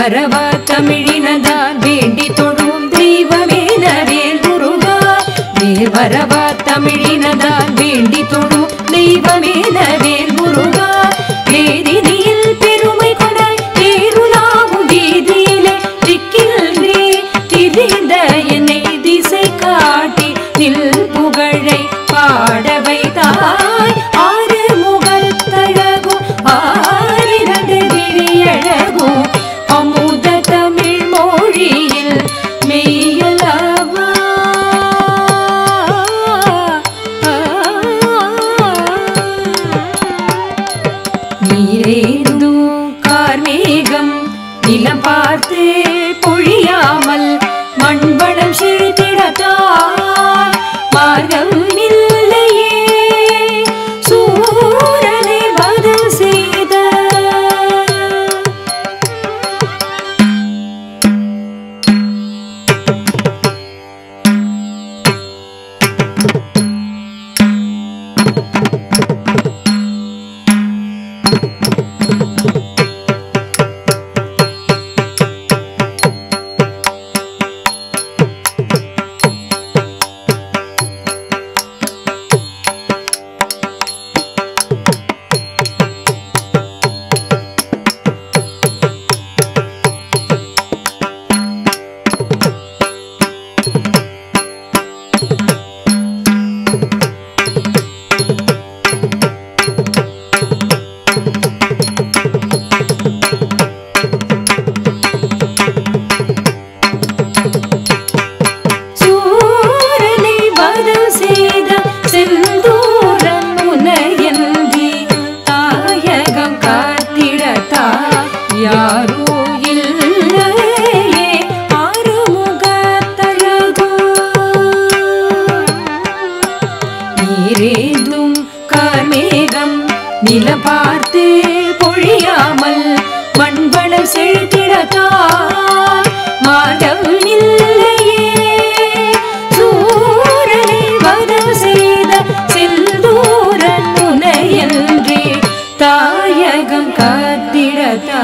வரவா தமிழினதால் வேண்டி தொழும் தெய்வமே நவேல் முருகா வேல் வரவா தமிழினதால் வேண்டி தொழும் தெய்வமே நவேல் முருகா வேதினியில் பெருமை கொடாய் பேருலாவும் வீதியிலே திக்கின்றே திரிந்த என்னை திசை காட்டி நில் புகழை பாட வைத்தாய் ஆறு முகத்தழகும் ஆறிரண்டு விழியழகும் அமுத தமிழ் மொழியில் மெய்யலவா நீரேந்தும் கார்மேகம் நிலம் பார்த்து பொழியாமல் மண்வளம் செழித்திடத்தாய் மார்க்கம் இல்லையே சூரனை வதம் செய்த சூரனை வதம் செய்த செந்தூரன் முனையன்றி தாயகம் காத்திடத்தா யாரோ இல்லையே ஆறுமுகத்தழகோ நீரேந்தும் கார்மேகம் நில பார்த்து பொழியாமல் மண்வளம் செழித்திடத்தா மாடம் இல்லையே சூரனை வதம் செய்த செந்தூரன் முனையன்றே தாயகம் காத்திடத்தா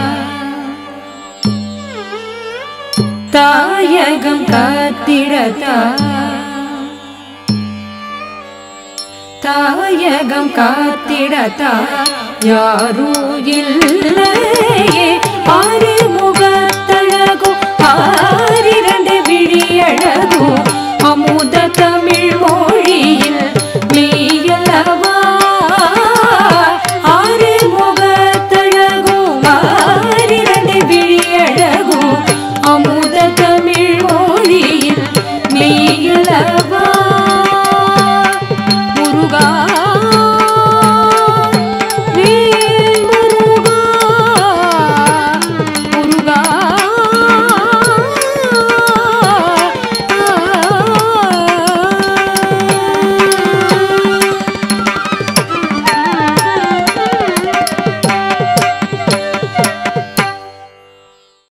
தாயகம் காத்திடத்தா தாயகம் காத்திடத்தா யாரோ இல்லை